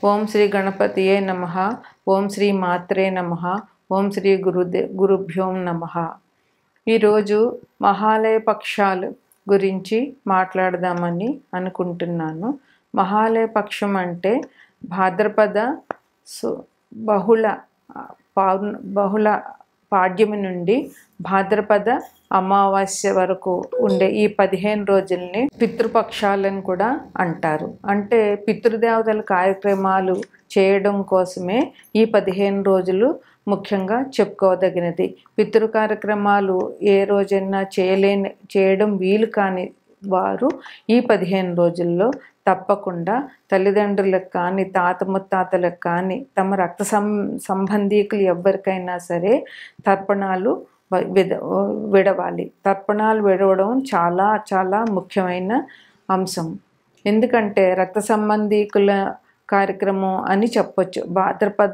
ఓం శ్రీ గణపతియే నమ ఓం శ్రీ మాత్రే నమ ఓం శ్రీ గురుదే గురుభ్యోం నమ ఈరోజు మహాలయ పక్షాలు గురించి మాట్లాడదామని అనుకుంటున్నాను మహాలయ పక్షం అంటే భాద్రపద సు బహుళ పౌర్ణ బహుళ పాడ్యమి నుండి భాద్రపద అమావాస్య వరకు ఉండే ఈ పదిహేను రోజుల్ని పితృపక్షాలను కూడా అంటారు అంటే పితృదేవతల కార్యక్రమాలు చేయడం కోసమే ఈ పదిహేను రోజులు ముఖ్యంగా చెప్పుకోదగినది పితృ కార్యక్రమాలు ఏ రోజైనా చేయలేని చేయడం వీలు కాని వారు ఈ పదిహేను రోజుల్లో తప్పకుండా తల్లిదండ్రులకు కానీ తాత ముత్తాతలకు కానీ తమ రక్త సం సంబంధీకులు ఎవరికైనా సరే తర్పణాలు విడ విడవాలి తర్పణాలు విడవడం చాలా చాలా ముఖ్యమైన అంశం ఎందుకంటే రక్త సంబంధీకుల కార్యక్రమం అని చెప్పొచ్చు భాద్రపద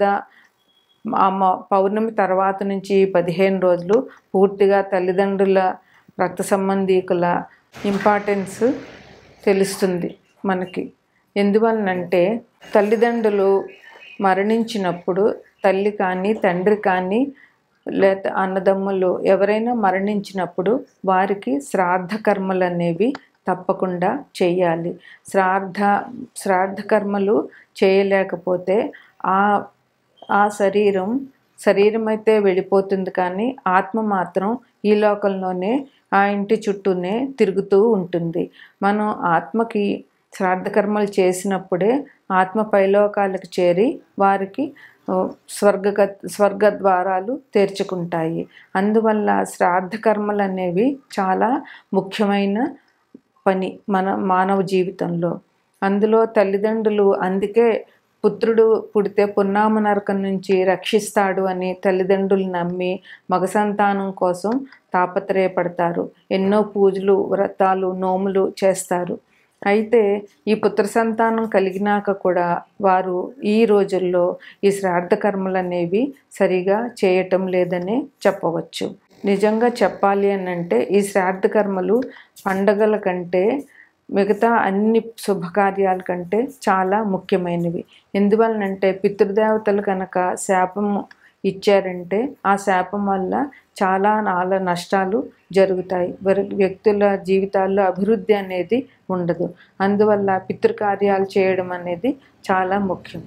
అమ్మ పౌర్ణమి తర్వాత నుంచి పదిహేను రోజులు పూర్తిగా తల్లిదండ్రుల రక్త సంబంధీకుల ఇంపార్టెన్స్ తెలుస్తుంది మనకి ఎందువలనంటే తల్లిదండ్రులు మరణించినప్పుడు తల్లి కానీ తండ్రి కానీ లేక అన్నదమ్ములు ఎవరైనా మరణించినప్పుడు వారికి శ్రాద్ధ కర్మలు అనేవి తప్పకుండా చేయాలి శ్రాద్ధ శ్రాద్ధ కర్మలు చేయలేకపోతే ఆ ఆ శరీరం శరీరం అయితే వెళ్ళిపోతుంది కానీ ఆత్మ మాత్రం ఈ లోకంలోనే ఆ ఇంటి చుట్టూనే తిరుగుతూ ఉంటుంది మనం ఆత్మకి శ్రాద్ధ కర్మలు చేసినప్పుడే ఆత్మ పైలోకాలకు చేరి వారికి స్వర్గ స్వర్గ ద్వారాలు తెరుచుకుంటాయి అందువల్ల శ్రాద్ధ కర్మలు అనేవి చాలా ముఖ్యమైన పని మన మానవ జీవితంలో అందులో తల్లిదండ్రులు అందుకే పుత్రుడు పుడితే పున్నామ నరకం నుంచి రక్షిస్తాడు అని తల్లిదండ్రులు నమ్మి మగ సంతానం కోసం తాపత్రయపడతారు ఎన్నో పూజలు వ్రతాలు నోములు చేస్తారు అయితే ఈ పుత్ర సంతానం కలిగినాక కూడా వారు ఈ రోజుల్లో ఈ శ్రాద్ధ కర్మలు అనేవి సరిగా చేయటం లేదని చెప్పవచ్చు నిజంగా చెప్పాలి అని అంటే ఈ శ్రాద్ధ కర్మలు పండగల కంటే మిగతా అన్ని శుభకార్యాల కంటే చాలా ముఖ్యమైనవి ఎందువలనంటే పితృదేవతలు కనుక శాపం ఇచ్చారంటే ఆ శాపం వల్ల చాలా నాల నష్టాలు జరుగుతాయి వ్యక్తుల జీవితాల్లో అభివృద్ధి అనేది ఉండదు అందువల్ల పితృకార్యాలు చేయడం అనేది చాలా ముఖ్యం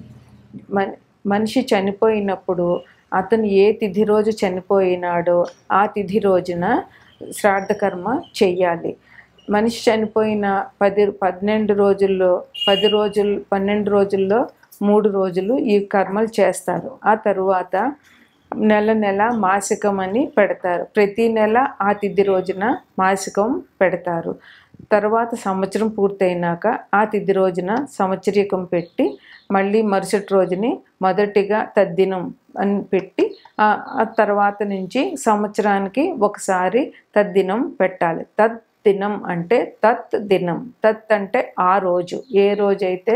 మనిషి చనిపోయినప్పుడు అతను ఏ తిథి రోజు చనిపోయినాడో ఆ తిథి రోజున శ్రాద్ధకర్మ చెయ్యాలి మనిషి చనిపోయిన పది పన్నెండు రోజుల్లో పది రోజులు పన్నెండు రోజుల్లో మూడు రోజులు ఈ కర్మలు చేస్తారు ఆ తరువాత నెల నెల మాసికం అని పెడతారు ప్రతి నెల ఆ తిథి రోజున మాసికం పెడతారు తర్వాత సంవత్సరం పూర్తయినాక ఆ తిథి రోజున సంవత్సరీకం పెట్టి మళ్ళీ మరుసటి రోజుని మొదటిగా తద్దినం అని పెట్టి ఆ తర్వాత నుంచి సంవత్సరానికి ఒకసారి తద్దినం పెట్టాలి తద్ దినం అంటే తత్ దినం తత్ అంటే ఆ రోజు ఏ రోజైతే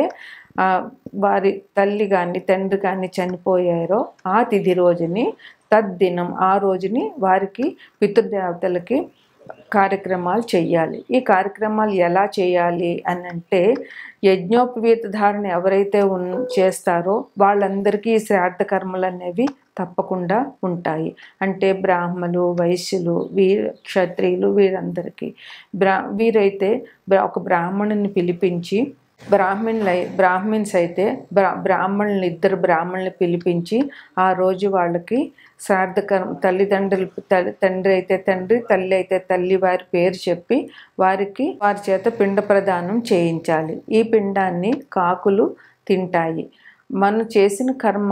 వారి తల్లి కానీ తండ్రి కానీ చనిపోయారో ఆ తిథి రోజుని తద్దినం ఆ రోజుని వారికి పితృదేవతలకి కార్యక్రమాలు చేయాలి ఈ కార్యక్రమాలు ఎలా చేయాలి అని అంటే యజ్ఞోపవీత ధారణ ఎవరైతే ఉన్ చేస్తారో వాళ్ళందరికీ ఈ శ్రాద్ధ కర్మలు అనేవి తప్పకుండా ఉంటాయి అంటే బ్రాహ్మలు వైశ్యులు వీ క్షత్రియులు వీరందరికీ బ్రా వీరైతే ఒక బ్రాహ్మణుని పిలిపించి బ్రాహ్మణులై బ్రాహ్మిన్స్ అయితే బ్రా బ్రాహ్మణులు ఇద్దరు బ్రాహ్మణులు పిలిపించి ఆ రోజు వాళ్ళకి శ్రాద్ధకర్మ తల్లిదండ్రులు తండ్రి అయితే తండ్రి తల్లి అయితే తల్లి వారి పేరు చెప్పి వారికి వారి చేత పిండ ప్రదానం చేయించాలి ఈ పిండాన్ని కాకులు తింటాయి మనం చేసిన కర్మ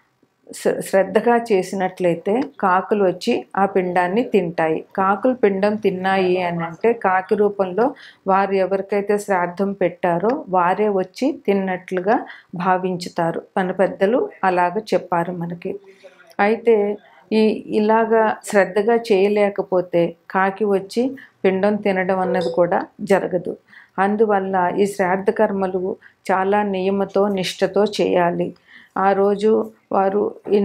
శ్రద్ధగా చేసినట్లయితే కాకులు వచ్చి ఆ పిండాన్ని తింటాయి కాకులు పిండం తిన్నాయి అని అంటే కాకి రూపంలో వారు ఎవరికైతే శ్రాద్ధం పెట్టారో వారే వచ్చి తిన్నట్లుగా భావించుతారు మన పెద్దలు అలాగ చెప్పారు మనకి అయితే ఈ ఇలాగా శ్రద్ధగా చేయలేకపోతే కాకి వచ్చి పిండం తినడం అన్నది కూడా జరగదు అందువల్ల ఈ శ్రాద్ధ కర్మలు చాలా నియమతో నిష్టతో చేయాలి ఆ రోజు వారు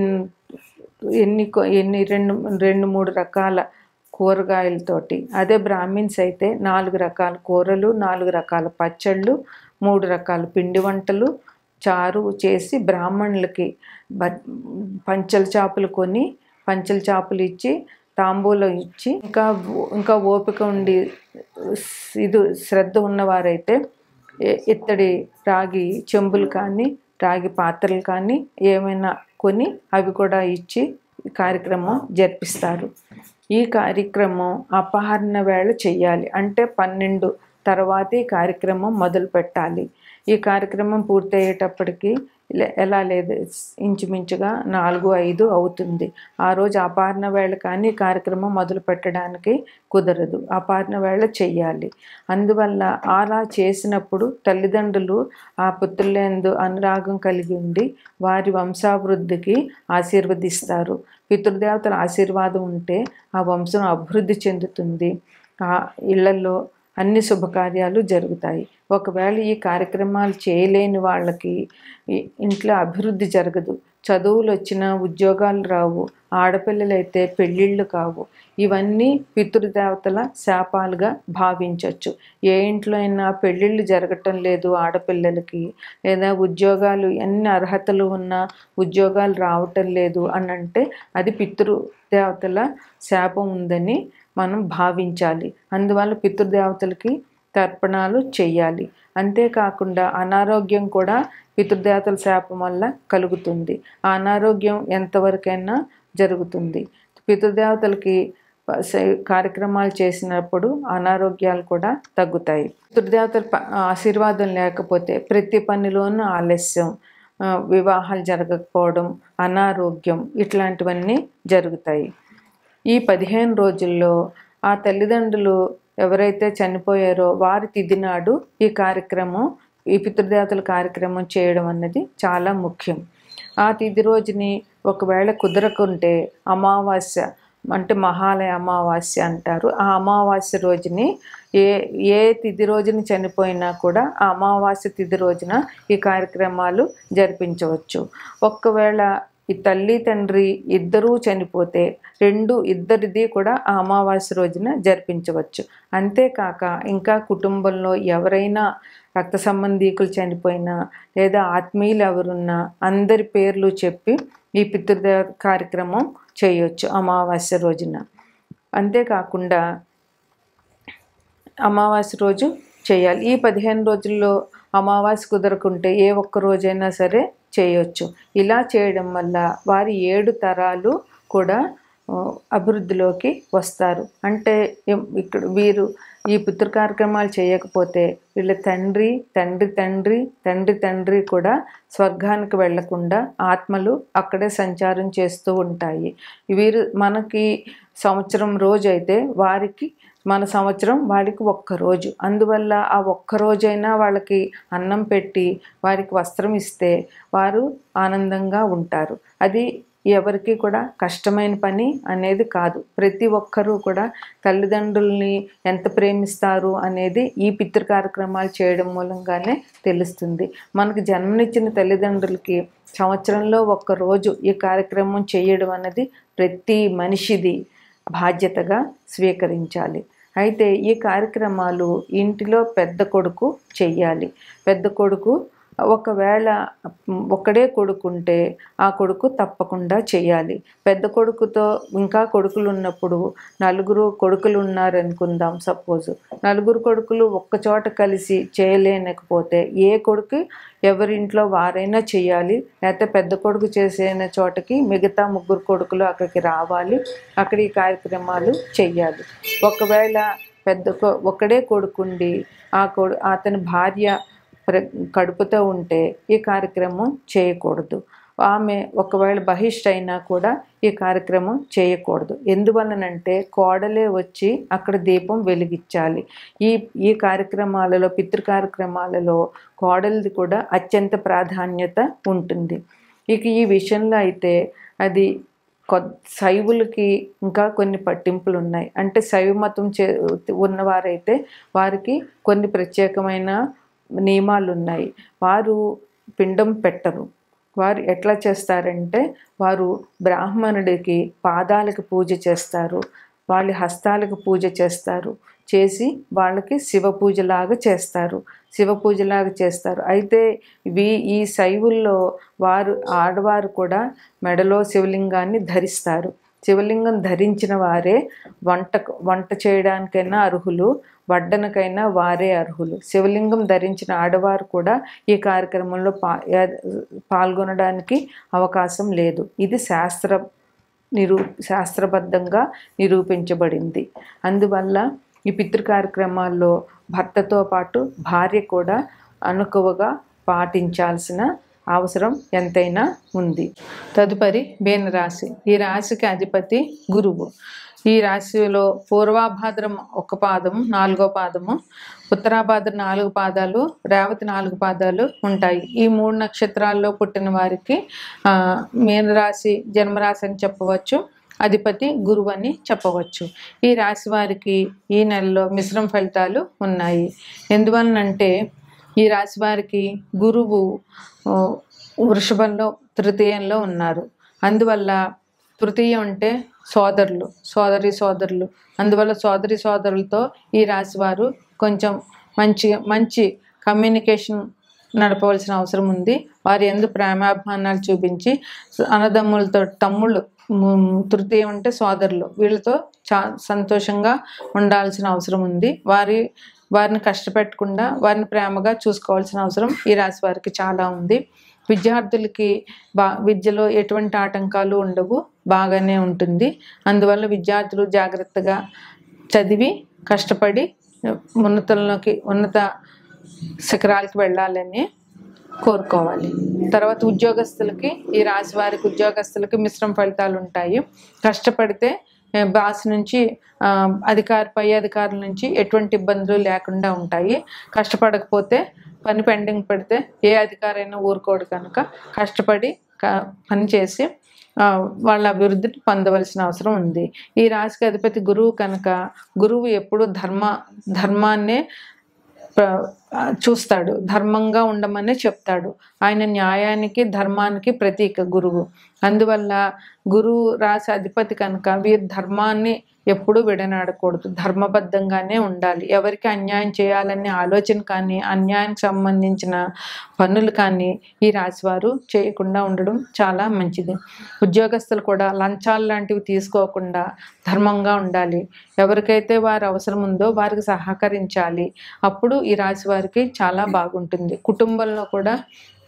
ఎన్ని ఎన్ని రెండు రెండు మూడు రకాల కూరగాయలతోటి అదే బ్రాహ్మిన్స్ అయితే నాలుగు రకాల కూరలు నాలుగు రకాల పచ్చళ్ళు మూడు రకాల పిండి వంటలు చారు చేసి బ్రాహ్మణులకి బ పంచల చేపలు కొని పంచల చేపలు ఇచ్చి తాంబూలం ఇచ్చి ఇంకా ఇంకా ఓపిక ఉండి ఇది శ్రద్ధ ఉన్నవారైతే ఎ- ఇత్తడి రాగి చెంబులు కానీ రాగి పాత్రలు కానీ ఏమైనా కొని అవి కూడా ఇచ్చి ఈ కార్యక్రమం జరిపిస్తారు ఈ కార్యక్రమం అపహరణ వేళ చెయ్యాలి అంటే పన్నెండు తర్వాత ఈ కార్యక్రమం మొదలు పెట్టాలి ఈ కార్యక్రమం పూర్తయ్యేటప్పటికి లే- ఎలా లేదు ఇంచుమించుగా నాలుగు ఐదు అవుతుంది ఆ రోజు అపహరణ వేళ కానీ ఈ కార్యక్రమం మొదలు పెట్టడానికి కుదరదు అపహరణ వేళ చెయ్యాలి అందువల్ల అలా చేసినప్పుడు తల్లిదండ్రులు ఆ పుత్రులందు అనురాగం కలిగి ఉండి వారి వంశాభివృద్ధికి ఆశీర్వదిస్తారు పితృదేవతల ఆశీర్వాదం ఉంటే ఆ వంశం అభివృద్ధి చెందుతుంది ఆ ఇళ్లలో అన్ని శుభకార్యాలు జరుగుతాయి ఒకవేళ ఈ కార్యక్రమాలు చేయలేని వాళ్ళకి ఈ ఇంట్లో అభివృద్ధి జరగదు చదువులు వచ్చినా ఉద్యోగాలు రావు ఆడపిల్లలైతే పెళ్ళిళ్ళు కావు ఇవన్నీ పితృదేవతల శాపాలుగా భావించవచ్చు ఏ ఇంట్లో అయినా పెళ్ళిళ్ళు జరగటం లేదు ఆడపిల్లలకి లేదా ఉద్యోగాలు ఎన్ని అర్హతలు ఉన్నా ఉద్యోగాలు రావటం లేదు అని అంటే అది పితృదేవతల శాపం ఉందని మనం భావించాలి అందువల్ల పితృదేవతలకి తర్పణాలు చెయ్యాలి అంతేకాకుండా అనారోగ్యం కూడా పితృదేవతల శాపం వల్ల కలుగుతుంది ఆ అనారోగ్యం ఎంతవరకైనా జరుగుతుంది పితృదేవతలకి ప- సే- కార్యక్రమాలు చేసినప్పుడు అనారోగ్యాలు కూడా తగ్గుతాయి పితృదేవతల ప- ఆశీర్వాదం లేకపోతే ప్రతి పనిలోనూ ఆలస్యం ఆ, వివాహాలు జరగకపోవడం అనారోగ్యం ఇట్లాంటివన్నీ జరుగుతాయి ఈ పదిహేను రోజుల్లో ఆ తల్లిదండ్రులు ఎవరైతే చనిపోయారో వారి తిథి నాడు ఈ కార్యక్రమం ఈ పితృదేవతల కార్యక్రమం చేయడం అన్నది చాలా ముఖ్యం ఆ తిథి రోజుని ఒకవేళ కుదరకుంటే అమావాస్య అంటే మహాలయ అమావాస్య అంటారు ఆ అమావాస్య రోజుని ఏ ఏ తిథి రోజున చనిపోయినా కూడా ఆ అమావాస్య తిథి రోజున ఈ కార్యక్రమాలు జరిపించవచ్చు ఒక్కవేళ ఈ తల్లి తండ్రి ఇద్దరూ చనిపోతే రెండు ఇద్దరిది కూడా ఆ అమావాస్య రోజున జరిపించవచ్చు అంతేకాక ఇంకా కుటుంబంలో ఎవరైనా రక్త సంబంధీకులు చనిపోయినా లేదా ఆత్మీయులు ఎవరున్నా అందరి పేర్లు చెప్పి ఈ పితృదేవ కార్యక్రమం చేయొచ్చు అమావాస్య రోజున అంతేకాకుండా అమావాస్య రోజు చేయాలి ఈ పదిహేను రోజుల్లో అమావాస్య కుదరకుంటే ఏ ఒక్క రోజైనా సరే చేయొచ్చు ఇలా చేయడం వల్ల వారి ఏడు తరాలు కూడా ఆ, అభివృద్ధిలోకి వస్తారు అంటే ఎం- ఇక్కడ వీరు ఈ పితృ కార్యక్రమాలు చేయకపోతే వీళ్ళ తండ్రి తండ్రి తండ్రి తండ్రి తండ్రి కూడా స్వర్గానికి వెళ్లకుండా ఆత్మలు అక్కడే సంచారం చేస్తూ ఉంటాయి వీరు మనకి సంవత్సరం రోజు అయితే వారికి మన సంవత్సరం వాడికి ఒక్క రోజు అందువల్ల ఆ ఒక్క రోజైనా వాళ్ళకి అన్నం పెట్టి వారికి వస్త్రం ఇస్తే వారు ఆనందంగా ఉంటారు అది ఎవరికి కూడా కష్టమైన పని అనేది కాదు ప్రతి ఒక్కరూ కూడా తల్లిదండ్రుల్ని ఎంత ప్రేమిస్తారు అనేది ఈ పితృ కార్యక్రమాలు చేయడం మూలంగానే తెలుస్తుంది మనకు జన్మనిచ్చిన తల్లిదండ్రులకి సంవత్సరంలో ఒక్క రోజు ఈ కార్యక్రమం చేయడం అన్నది ప్రతి మనిషిది బాధ్యతగా స్వీకరించాలి అయితే ఈ కార్యక్రమాలు ఇంటిలో పెద్ద కొడుకు చెయ్యాలి పెద్ద కొడుకు ఒకవేళ ఒక్కడే కొడుకుంటే ఆ కొడుకు తప్పకుండా చేయాలి పెద్ద కొడుకుతో ఇంకా కొడుకులు ఉన్నప్పుడు నలుగురు కొడుకులు ఉన్నారనుకుందాం సపోజ్ నలుగురు కొడుకులు ఒక్క చోట కలిసి చేయలేనకపోతే ఏ కొడుకు ఎవరింట్లో వారైనా చేయాలి లేకపోతే పెద్ద కొడుకు చేసిన చోటకి మిగతా ముగ్గురు కొడుకులు అక్కడికి రావాలి అక్కడ ఈ కార్యక్రమాలు చెయ్యాలి ఒకవేళ పెద్ద కొ- ఒక్కడే కొడుకుండి ఆ కొడు అతని భార్య ప్ర కడుపుతో ఉంటే ఈ కార్యక్రమం చేయకూడదు ఆమె ఒకవేళ బహిష్ట అయినా కూడా ఈ కార్యక్రమం చేయకూడదు ఎందువలనంటే కోడలే వచ్చి అక్కడ దీపం వెలిగించాలి ఈ ఈ కార్యక్రమాలలో పితృ కార్యక్రమాలలో కోడలిది కూడా అత్యంత ప్రాధాన్యత ఉంటుంది ఇక ఈ విషయంలో అయితే అది కొ శైవులకి ఇంకా కొన్ని పట్టింపులు ఉన్నాయి అంటే శైవ మతం చే ఉన్నవారైతే వారికి కొన్ని ప్రత్యేకమైన నియమాలు ఉన్నాయి వారు పిండం పెట్టరు వారు ఎట్లా చేస్తారంటే వారు బ్రాహ్మణుడికి పాదాలకు పూజ చేస్తారు వాళ్ళ హస్తాలకు పూజ చేస్తారు చేసి వాళ్ళకి శివ పూజలాగా చేస్తారు శివ పూజలాగా చేస్తారు అయితే వీ ఈ శైవుల్లో వారు ఆడవారు కూడా మెడలో శివలింగాన్ని ధరిస్తారు శివలింగం ధరించిన వారే వంట వంట చేయడానికైనా అర్హులు వడ్డనకైనా వారే అర్హులు శివలింగం ధరించిన ఆడవారు కూడా ఈ కార్యక్రమంలో పా యా- పాల్గొనడానికి అవకాశం లేదు ఇది శాస్త్ర నిరూ శాస్త్రబద్ధంగా నిరూపించబడింది అందువల్ల ఈ పితృ కార్యక్రమాల్లో భర్తతో పాటు భార్య కూడా అనుకువగా పాటించాల్సిన అవసరం ఎంతైనా ఉంది తదుపరి బేన రాశి ఈ రాశికి అధిపతి గురువు ఈ రాశిలో పూర్వాభాద్రం ఒక పాదము నాలుగో పాదము ఉత్తరాభాద్ర నాలుగు పాదాలు రేవతి నాలుగు పాదాలు ఉంటాయి ఈ మూడు నక్షత్రాల్లో పుట్టిన వారికి ఆ, మీనరాశి జన్మరాశి అని చెప్పవచ్చు అధిపతి గురువు అని చెప్పవచ్చు ఈ రాశి వారికి ఈ నెలలో మిశ్రమ ఫలితాలు ఉన్నాయి ఎందువలనంటే ఈ రాశి వారికి గురువు ఆ, వృషభంలో తృతీయంలో ఉన్నారు అందువల్ల తృతీయం అంటే సోదరులు సోదరి సోదరులు అందువల్ల సోదరి సోదరులతో ఈ రాశి వారు కొంచెం మంచి మంచి కమ్యూనికేషన్ నడపవలసిన అవసరం ఉంది వారి ఎందు ప్రేమాభిమానాలు చూపించి అన్నదమ్ములతో తమ్ముళ్ళు మ్, తృతీయం అంటే సోదరులు వీళ్ళతో చా సంతోషంగా ఉండాల్సిన అవసరం ఉంది వారి వారిని కష్టపెట్టకుండా వారిని ప్రేమగా చూసుకోవాల్సిన అవసరం ఈ రాశి వారికి చాలా ఉంది విద్యార్థులకి బా విద్యలో ఎటువంటి ఆటంకాలు ఉండవు బాగానే ఉంటుంది అందువల్ల విద్యార్థులు జాగ్రత్తగా చదివి కష్టపడి ఉన్నతంలోకి ఉన్నత శిఖరాలకి వెళ్ళాలని కోరుకోవాలి తర్వాత ఉద్యోగస్తులకి ఈ రాశి వారికి ఉద్యోగస్తులకి మిశ్రమ ఫలితాలు ఉంటాయి కష్టపడితే ఏ, బాస్ నుంచి ఆ, అధికారి పై అధికారుల నుంచి ఎటువంటి ఇబ్బందులు లేకుండా ఉంటాయి కష్టపడకపోతే పని పెండింగ్ పెడితే ఏ అధికారైనా ఊరుకోడు కనుక కష్టపడి క- పని చేసి ఆ, వాళ్ళ అభివృద్ధిని పొందవలసిన అవసరం ఉంది ఈ రాశికి అధిపతి గురువు కనుక గురువు ఎప్పుడు ధర్మ ధర్మాన్నే ప్ర- ఆ, చూస్తాడు ధర్మంగా ఉండమనే చెప్తాడు ఆయన న్యాయానికి ధర్మానికి ప్రతీక గురువు అందువల్ల గురువు రాశి అధిపతి కనుక వీరు ధర్మాన్ని ఎప్పుడూ విడనాడకూడదు ధర్మబద్ధంగానే ఉండాలి ఎవరికి అన్యాయం చేయాలనే ఆలోచన కానీ అన్యాయానికి సంబంధించిన పనులు కానీ ఈ రాశివారు చేయకుండా ఉండడం చాలా మంచిది ఉద్యోగస్తులు కూడా లంచాలు లాంటివి తీసుకోకుండా ధర్మంగా ఉండాలి ఎవరికైతే వారి అవసరం ఉందో వారికి సహకరించాలి అప్పుడు ఈ రాశి వారికి చాలా బాగుంటుంది కుటుంబంలో కూడా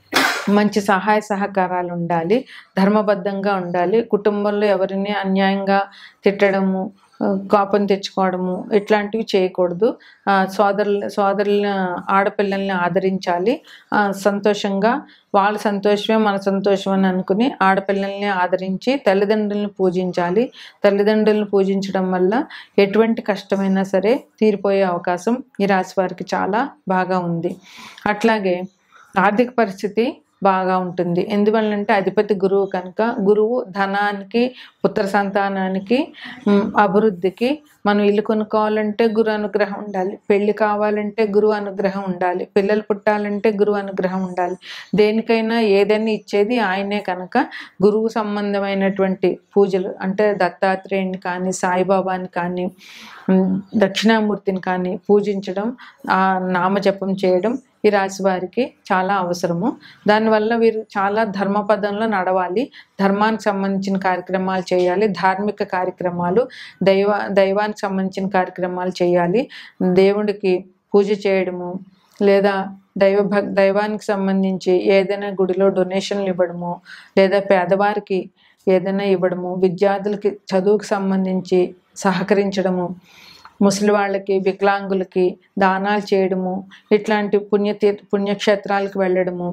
మంచి సహాయ సహకారాలు ఉండాలి ధర్మబద్ధంగా ఉండాలి కుటుంబంలో ఎవరిని అన్యాయంగా తిట్టడము ఆ, కోపం తెచ్చుకోవడము ఇట్లాంటివి చేయకూడదు ఆ, సోదరుల సోదరుల ఆడపిల్లల్ని ఆదరించాలి ఆ, సంతోషంగా వాళ్ళ సంతోషమే మన సంతోషం అని అనుకుని ఆడపిల్లల్ని ఆదరించి తల్లిదండ్రులను పూజించాలి తల్లిదండ్రులను పూజించడం వల్ల ఎటువంటి కష్టమైనా సరే తీరిపోయే అవకాశం ఈ రాశి వారికి చాలా బాగా ఉంది అట్లాగే ఆర్థిక పరిస్థితి బాగా ఉంటుంది ఎందువల్లంటే అధిపతి గురువు కనుక గురువు ధనానికి పుత్ర సంతానానికి మ్, అభివృద్ధికి మనం ఇల్లు కొనుక్కోవాలంటే గురు అనుగ్రహం ఉండాలి పెళ్లి కావాలంటే గురువు అనుగ్రహం ఉండాలి పిల్లలు పుట్టాలంటే గురువు అనుగ్రహం ఉండాలి దేనికైనా ఏదైనా ఇచ్చేది ఆయనే కనుక గురువు సంబంధమైనటువంటి పూజలు అంటే దత్తాత్రేయుని కానీ సాయిబాబాని కానీ ఉమ్, దక్షిణామూర్తిని కానీ పూజించడం ఆ నామజపం చేయడం ఈ రాశి వారికి చాలా అవసరము దానివల్ల వీరు చాలా ధర్మపదంలో నడవాలి ధర్మానికి సంబంధించిన కార్యక్రమాలు చేయాలి ధార్మిక కార్యక్రమాలు దైవ దైవానికి సంబంధించిన కార్యక్రమాలు చేయాలి దేవుడికి పూజ చేయడము లేదా దైవ భక్ దైవానికి సంబంధించి ఏదైనా గుడిలో డొనేషన్లు ఇవ్వడము లేదా పేదవారికి ఏదైనా ఇవ్వడము విద్యార్థులకి చదువుకు సంబంధించి సహకరించడము ముసలి వాళ్ళకి వికలాంగులకి దానాలు చేయడము ఇట్లాంటి పుణ్యతీ పుణ్యక్షేత్రాలకు వెళ్ళడము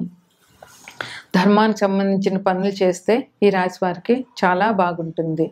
ధర్మానికి సంబంధించిన పనులు చేస్తే ఈ రాశి వారికి చాలా బాగుంటుంది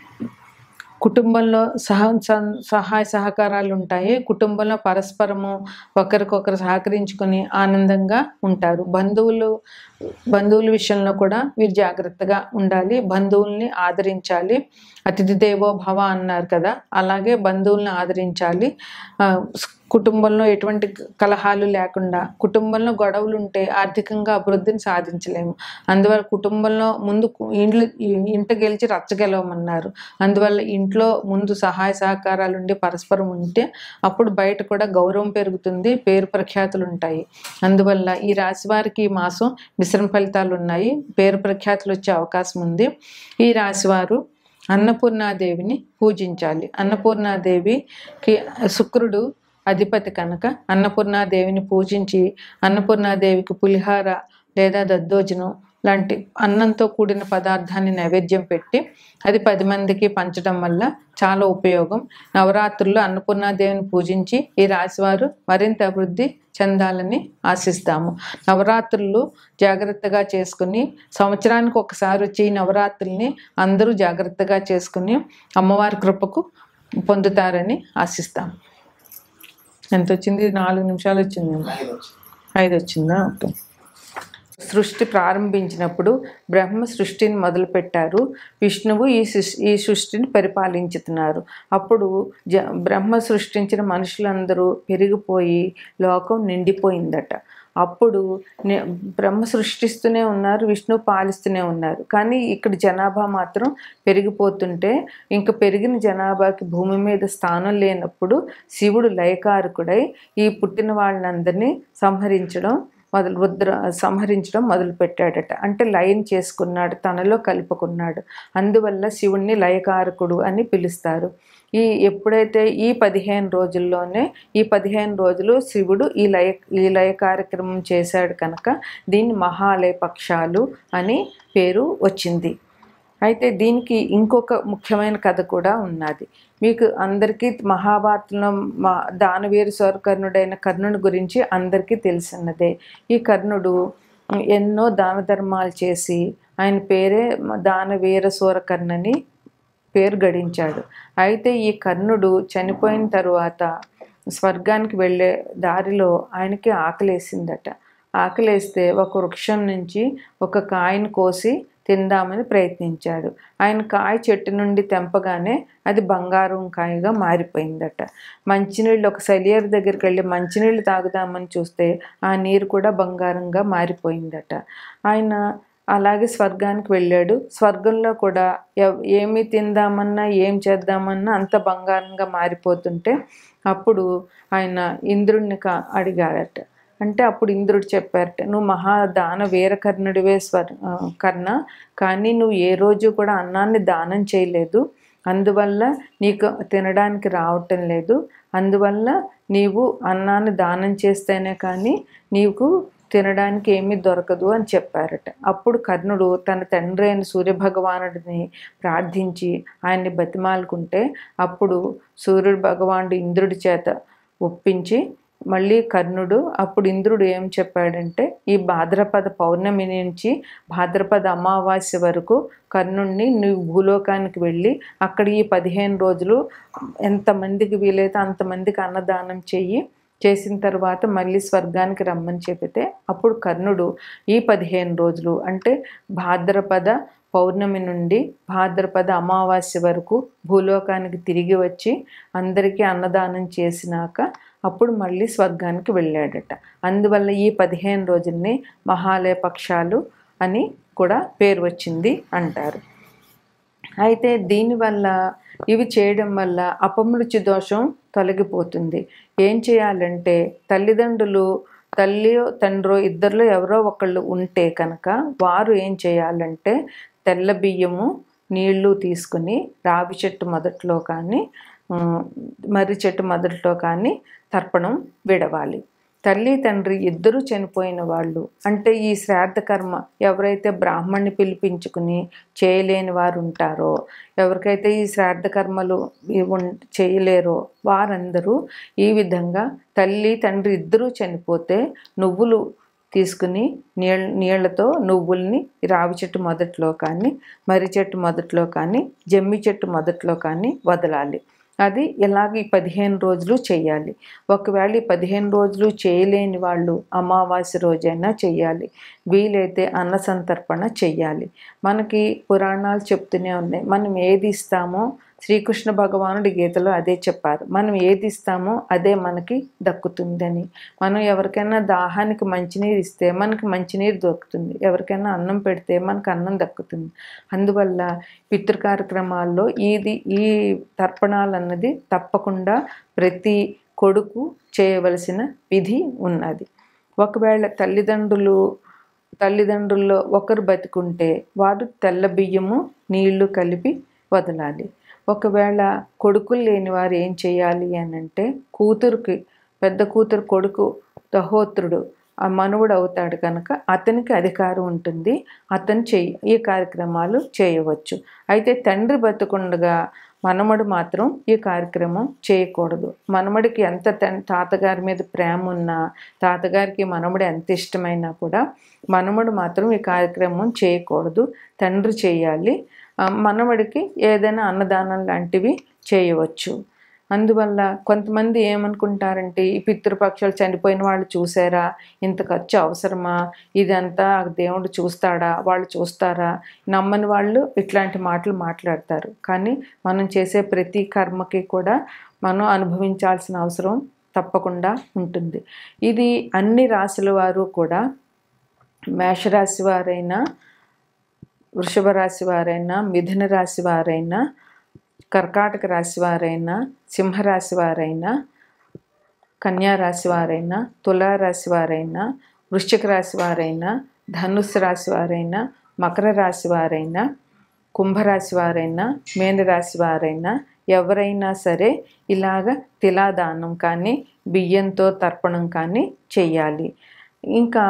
కుటుంబంలో సహ సన్- సహాయ సహకారాలు ఉంటాయి కుటుంబంలో పరస్పరము ఒకరికొకరు సహకరించుకొని ఆనందంగా ఉంటారు బంధువులు బంధువుల విషయంలో కూడా వీరు జాగ్రత్తగా ఉండాలి బంధువుల్ని ఆదరించాలి అతిథి దేవో భవ అన్నారు కదా అలాగే బంధువుల్ని ఆదరించాలి ఆ, కుటుంబంలో ఎటువంటి కలహాలు లేకుండా కుటుంబంలో గొడవలు ఉంటే ఆర్థికంగా అభివృద్ధిని సాధించలేము అందువల్ల కుటుంబంలో ముందు కు- ఇండ్లు ఇంట గెలిచి రచ్చ గెలవమన్నారు అందువల్ల ఇంట్లో ముందు సహాయ సహకారాలు ఉండి పరస్పరం ఉంటే అప్పుడు బయట కూడా గౌరవం పెరుగుతుంది పేరు ప్రఖ్యాతులు ఉంటాయి అందువల్ల ఈ రాశి వారికి ఈ మాసం మిశ్రమ ఫలితాలు ఉన్నాయి పేరు ప్రఖ్యాతులు వచ్చే అవకాశం ఉంది ఈ రాశి వారు అన్నపూర్ణాదేవిని పూజించాలి అన్నపూర్ణాదేవికి శుక్రుడు అధిపతి కనుక అన్నపూర్ణాదేవిని పూజించి అన్నపూర్ణాదేవికి పులిహార లేదా దద్దోజనం లాంటి అన్నంతో కూడిన పదార్థాన్ని నైవేద్యం పెట్టి అది పది మందికి పంచడం వల్ల చాలా ఉపయోగం నవరాత్రుల్లో అన్నపూర్ణాదేవిని పూజించి ఈ రాశివారు మరింత అభివృద్ధి చెందాలని ఆశిస్తాము నవరాత్రులు జాగ్రత్తగా చేసుకుని సంవత్సరానికి ఒకసారి వచ్చి ఈ నవరాత్రుల్ని అందరూ జాగ్రత్తగా చేసుకుని అమ్మవారి కృపకు పొందుతారని ఆశిస్తాం ఎంత వచ్చింది నాలుగు నిమిషాలు వచ్చింది ఐదు వచ్చిందా ఓకే సృష్టి ప్రారంభించినప్పుడు బ్రహ్మ సృష్టిని మొదలుపెట్టారు విష్ణువు ఈ సృష్ ఈ సృష్టిని పరిపాలించుతున్నారు అప్పుడు జ బ్రహ్మ సృష్టించిన మనుషులందరూ పెరిగిపోయి లోకం నిండిపోయిందట అప్పుడు ని- బ్రహ్మ సృష్టిస్తూనే ఉన్నారు విష్ణు పాలిస్తూనే ఉన్నారు కానీ ఇక్కడ జనాభా మాత్రం పెరిగిపోతుంటే ఇంకా పెరిగిన జనాభాకి భూమి మీద స్థానం లేనప్పుడు శివుడు లయకారకుడై ఈ పుట్టిన వాళ్ళందరినీ సంహరించడం మొదలు రుద్ర సంహరించడం మొదలు పెట్టాడట అంటే లయం చేసుకున్నాడు తనలో కలుపుకున్నాడు అందువల్ల శివుణ్ణి లయకారకుడు అని పిలుస్తారు ఈ ఎప్పుడైతే ఈ పదిహేను రోజుల్లోనే ఈ పదిహేను రోజులు శివుడు ఈ లయ ఈ లయ కార్యక్రమం చేశాడు కనుక దీన్ని మహాలయ పక్షాలు అని పేరు వచ్చింది అయితే దీనికి ఇంకొక ముఖ్యమైన కథ కూడా ఉన్నది మీకు అందరికీ మహాభారతంలో మా దానవీర స్వరకర్ణుడైన కర్ణుని గురించి అందరికీ తెలిసినదే ఈ కర్ణుడు ఎన్నో దాన ధర్మాలు చేసి ఆయన పేరే దానవీర సూరకర్ణని పేరు గడించాడు అయితే ఈ కర్ణుడు చనిపోయిన తరువాత స్వర్గానికి వెళ్ళే దారిలో ఆయనకి ఆకలేసిందట ఆకలేస్తే ఒక వృక్షం నుంచి ఒక కాయను కోసి తిందామని ప్రయత్నించాడు ఆయన కాయ చెట్టు నుండి తెంపగానే అది బంగారం కాయగా మారిపోయిందట మంచినీళ్ళు ఒక సెలియర్ దగ్గరికి వెళ్ళి మంచినీళ్ళు తాగుదామని చూస్తే ఆ నీరు కూడా బంగారంగా మారిపోయిందట ఆయన అలాగే స్వర్గానికి వెళ్ళాడు స్వర్గంలో కూడా ఎవ్- ఏమి తిందామన్నా ఏం చేద్దామన్నా అంత బంగారంగా మారిపోతుంటే అప్పుడు ఆయన ఇంద్రుడిని కా అడిగాడట అంటే అప్పుడు ఇంద్రుడు చెప్పారట నువ్వు మహా దాన వీరకర్ణుడివే స్వర్ ఆ, కర్ణ కానీ నువ్వు ఏ రోజు కూడా అన్నాన్ని దానం చేయలేదు అందువల్ల నీకు తినడానికి రావటం లేదు అందువల్ల నీవు అన్నాన్ని దానం చేస్తేనే కానీ నీకు తినడానికి ఏమీ దొరకదు అని చెప్పారట అప్పుడు కర్ణుడు తన తండ్రి అయిన సూర్యభగవానుడిని ప్రార్థించి ఆయన్ని బతిమాలుకుంటే అప్పుడు సూర్యుడు భగవానుడు ఇంద్రుడి చేత ఒప్పించి మళ్ళీ కర్ణుడు అప్పుడు ఇంద్రుడు ఏం చెప్పాడంటే ఈ భాద్రపద పౌర్ణమి నుంచి భాద్రపద అమావాస్య వరకు కర్ణుడిని నువ్వు భూలోకానికి వెళ్ళి అక్కడ ఈ పదిహేను రోజులు ఎంతమందికి వీలైతే అంతమందికి అన్నదానం చెయ్యి చేసిన తర్వాత మళ్ళీ స్వర్గానికి రమ్మని చెబితే అప్పుడు కర్ణుడు ఈ పదిహేను రోజులు అంటే భాద్రపద పౌర్ణమి నుండి భాద్రపద అమావాస్య వరకు భూలోకానికి తిరిగి వచ్చి అందరికీ అన్నదానం చేసినాక అప్పుడు మళ్ళీ స్వర్గానికి వెళ్ళాడట అందువల్ల ఈ పదిహేను రోజుల్ని మహాలయ పక్షాలు అని కూడా పేరు వచ్చింది అంటారు అయితే దీనివల్ల ఇవి చేయడం వల్ల అపమృత్యు దోషం తొలగిపోతుంది ఏం చేయాలంటే తల్లిదండ్రులు తల్లి తండ్రో ఇద్దరిలో ఎవరో ఒకళ్ళు ఉంటే కనుక వారు ఏం చేయాలంటే తెల్ల బియ్యము నీళ్లు తీసుకుని రావి చెట్టు మొదట్లో కానీ ఉమ్, మర్రి చెట్టు మొదట్లో కానీ తర్పణం విడవాలి తల్లి తండ్రి ఇద్దరూ చనిపోయిన వాళ్ళు అంటే ఈ శ్రాద్ధ కర్మ ఎవరైతే బ్రాహ్మణ్ణి పిలిపించుకుని చేయలేని వారు ఉంటారో ఎవరికైతే ఈ శ్రాద్ధ కర్మలు ఇ- ఉన్- చేయలేరో వారందరూ ఈ విధంగా తల్లి తండ్రి ఇద్దరూ చనిపోతే నువ్వులు తీసుకుని నీళ్ళ నీళ్లతో నువ్వుల్ని రావి చెట్టు మొదట్లో కానీ మర్రి చెట్టు మొదట్లో కానీ జమ్మి చెట్టు మొదట్లో కానీ వదలాలి అది ఇలాగ ఈ పదిహేను రోజులు చేయాలి ఒకవేళ ఈ పదిహేను రోజులు చేయలేని వాళ్ళు అమావాస్య రోజైనా చెయ్యాలి వీలైతే అన్న సంతర్పణ చెయ్యాలి మనకి పురాణాలు చెప్తూనే ఉన్నాయి మనం ఏది ఇస్తామో శ్రీకృష్ణ భగవానుడి గీతలో అదే చెప్పారు మనం ఏది ఇస్తామో అదే మనకి దక్కుతుందని మనం ఎవరికైనా దాహానికి మంచినీరు ఇస్తే మనకి మంచినీరు దొరుకుతుంది ఎవరికైనా అన్నం పెడితే మనకు అన్నం దక్కుతుంది అందువల్ల పితృ కార్యక్రమాల్లో ఇది ఈ తర్పణాలు అన్నది తప్పకుండా ప్రతి కొడుకు చేయవలసిన విధి ఉన్నది ఒకవేళ తల్లిదండ్రులు తల్లిదండ్రుల్లో ఒకరు బతికుంటే వారు తెల్ల బియ్యము నీళ్లు కలిపి వదలాలి ఒకవేళ కొడుకులు లేని వారు ఏం చేయాలి అని అంటే కూతురుకి పెద్ద కూతురు కొడుకు దహోత్రుడు ఆ మనువుడు అవుతాడు కనుక అతనికి అధికారం ఉంటుంది అతను చేయి ఈ కార్యక్రమాలు చేయవచ్చు అయితే తండ్రి బతుకుండగా మనమడు మాత్రం ఈ కార్యక్రమం చేయకూడదు మనమడికి ఎంత తన్- తాతగారి మీద ప్రేమ ఉన్నా తాతగారికి మనమడు ఎంత ఇష్టమైనా కూడా మనమడు మాత్రం ఈ కార్యక్రమం చేయకూడదు తండ్రి చేయాలి ఆ, మనవడికి ఏదైనా అన్నదానం లాంటివి చేయవచ్చు అందువల్ల కొంతమంది ఏమనుకుంటారంటే ఈ పితృపక్షాలు చనిపోయిన వాళ్ళు చూసారా ఇంత ఖర్చు అవసరమా ఇదంతా ఆ దేవుడు చూస్తాడా వాళ్ళు చూస్తారా నమ్మని వాళ్ళు ఇట్లాంటి మాటలు మాట్లాడతారు కానీ మనం చేసే ప్రతి కర్మకి కూడా మనం అనుభవించాల్సిన అవసరం తప్పకుండా ఉంటుంది ఇది అన్ని రాశుల వారు కూడా మేషరాశి వారైనా వృషభ రాశి వారైనా మిథున రాశి వారైనా కర్కాటక రాశి వారైనా సింహరాశి వారైనా కన్యా రాశి వారైనా తులారాశి వారైనా వృశ్చిక రాశి వారైనా ధనుస్సు రాశి వారైనా మకర రాశి వారైనా కుంభరాశి వారైనా మేనరాశి వారైనా ఎవరైనా సరే ఇలాగ తిలాదానం కానీ బియ్యంతో తర్పణం కానీ చెయ్యాలి ఇంకా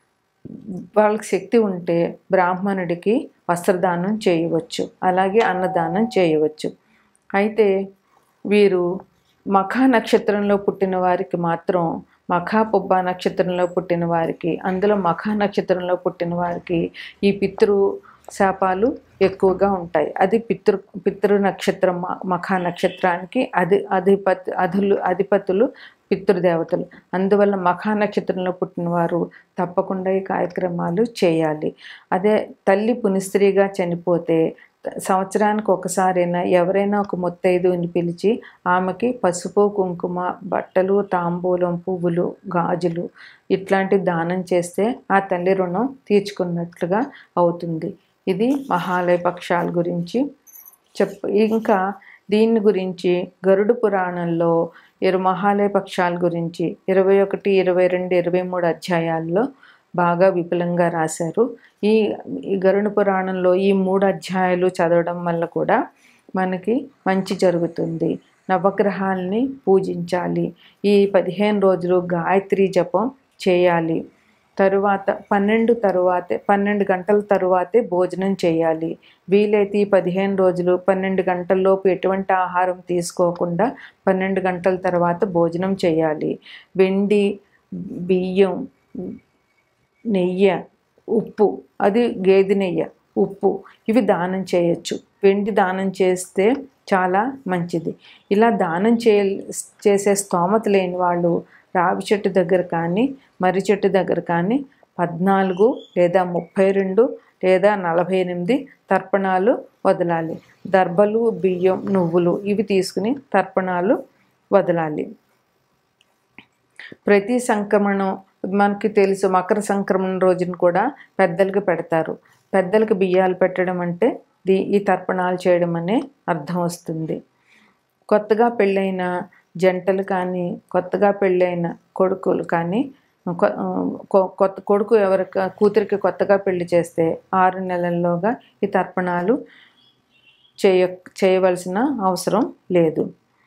వాళ్ళకి శక్తి ఉంటే బ్రాహ్మణుడికి వస్త్రదానం చేయవచ్చు అలాగే అన్నదానం చేయవచ్చు అయితే వీరు మఖా నక్షత్రంలో పుట్టిన వారికి మాత్రం మఖా పుబ్బ నక్షత్రంలో పుట్టిన వారికి అందులో మఖా నక్షత్రంలో పుట్టిన వారికి ఈ పితృ శాపాలు ఎక్కువగా ఉంటాయి అది పితృ పితృ నక్షత్రం మ- మఖా నక్షత్రానికి అది అధిపతి అధులు అధిపతులు పితృదేవతలు అందువల్ల మఖా నక్షత్రంలో పుట్టిన వారు తప్పకుండా ఈ కార్యక్రమాలు చేయాలి అదే తల్లి పునిస్త్రీగా చనిపోతే సంవత్సరానికి ఒకసారైనా ఎవరైనా ఒక ముత్తైదుని పిలిచి ఆమెకి పసుపు కుంకుమ బట్టలు తాంబూలం పువ్వులు గాజులు ఇట్లాంటి దానం చేస్తే ఆ తల్లి రుణం తీర్చుకున్నట్లుగా అవుతుంది ఇది మహాలయ పక్షాల గురించి చెప్ ఇంకా దీని గురించి గరుడు పురాణంలో ఇరు మహాలయ పక్షాల గురించి ఇరవై ఒకటి ఇరవై రెండు ఇరవై మూడు అధ్యాయాల్లో బాగా విపులంగా రాశారు ఈ ఈ గరుడ పురాణంలో ఈ మూడు అధ్యాయాలు చదవడం వల్ల కూడా మనకి మంచి జరుగుతుంది నవగ్రహాల్ని పూజించాలి ఈ పదిహేను రోజులు గాయత్రి జపం చేయాలి తరువాత పన్నెండు తరువాతే పన్నెండు గంటల తరువాతే భోజనం చేయాలి వీలైతే ఈ పదిహేను రోజులు పన్నెండు గంటల్లోపు ఎటువంటి ఆహారం తీసుకోకుండా పన్నెండు గంటల తర్వాత భోజనం చేయాలి వెండి బియ్యం నెయ్యి ఉప్పు అది గేదె నెయ్యి ఉప్పు ఇవి దానం చేయొచ్చు వెండి దానం చేస్తే చాలా మంచిది ఇలా దానం చే చేసే స్తోమత లేని వాళ్ళు రావి చెట్టు దగ్గర కానీ మర్రి చెట్టు దగ్గర కానీ పద్నాలుగు లేదా ముప్పై రెండు లేదా నలభై ఎనిమిది తర్పణాలు వదలాలి దర్భలు బియ్యం నువ్వులు ఇవి తీసుకుని తర్పణాలు వదలాలి ప్రతి సంక్రమణం మనకి తెలుసు మకర సంక్రమణ రోజున కూడా పెద్దలకు పెడతారు పెద్దలకు బియ్యాలు పెట్టడం అంటే దీ ఈ తర్పణాలు చేయడం అనే అర్థం వస్తుంది కొత్తగా పెళ్ళైన జంటలు కానీ కొత్తగా పెళ్ళైన కొడుకులు కానీ కొ- కొ- కొత్త కొడుకు ఎవరికి కూతురికి కొత్తగా పెళ్లి చేస్తే ఆరు నెలల్లోగా ఈ తర్పణాలు చేయ చేయవలసిన అవసరం లేదు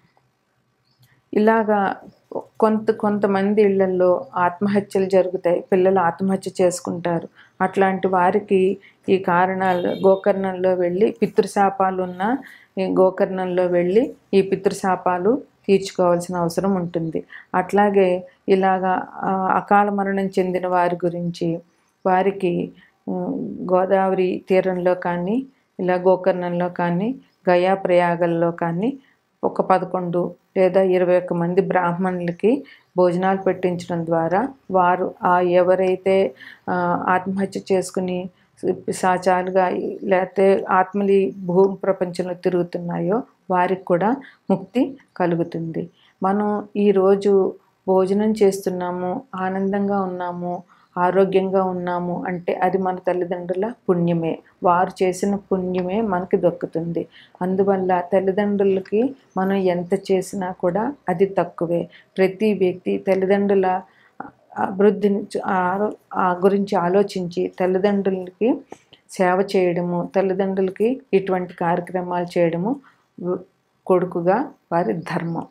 ఇలాగా కొంత కొంతమంది ఇళ్లలో ఆత్మహత్యలు జరుగుతాయి పిల్లలు ఆత్మహత్య చేసుకుంటారు అట్లాంటి వారికి ఈ కారణాలు గోకర్ణంలో వెళ్ళి పితృశాపాలు ఉన్న ఈ గోకర్ణంలో వెళ్ళి ఈ పితృశాపాలు తీర్చుకోవాల్సిన అవసరం ఉంటుంది అట్లాగే ఇలాగా ఆ, అకాల మరణం చెందిన వారి గురించి వారికి ఉమ్, గోదావరి తీరంలో కానీ ఇలా గోకర్ణంలో కానీ గయా ప్రయాగల్లో కానీ ఒక పదకొండు లేదా ఇరవై ఒక్క మంది బ్రాహ్మణులకి భోజనాలు పెట్టించడం ద్వారా వారు ఆ ఎవరైతే ఆ, ఆత్మహత్య చేసుకుని సాచాలుగా లేకపోతే ఆత్మలి భూమి ప్రపంచంలో తిరుగుతున్నాయో వారికి కూడా ముక్తి కలుగుతుంది మనం ఈరోజు భోజనం చేస్తున్నాము ఆనందంగా ఉన్నాము ఆరోగ్యంగా ఉన్నాము అంటే అది మన తల్లిదండ్రుల పుణ్యమే వారు చేసిన పుణ్యమే మనకి దొక్కుతుంది అందువల్ల తల్లిదండ్రులకి మనం ఎంత చేసినా కూడా అది తక్కువే ప్రతి వ్యక్తి తల్లిదండ్రుల అభివృద్ధిని ఆరో- ఆ గురించి ఆలోచించి తల్లిదండ్రులకి సేవ చేయడము తల్లిదండ్రులకి ఇటువంటి కార్యక్రమాలు చేయడము కొడుకుగా వారి ధర్మం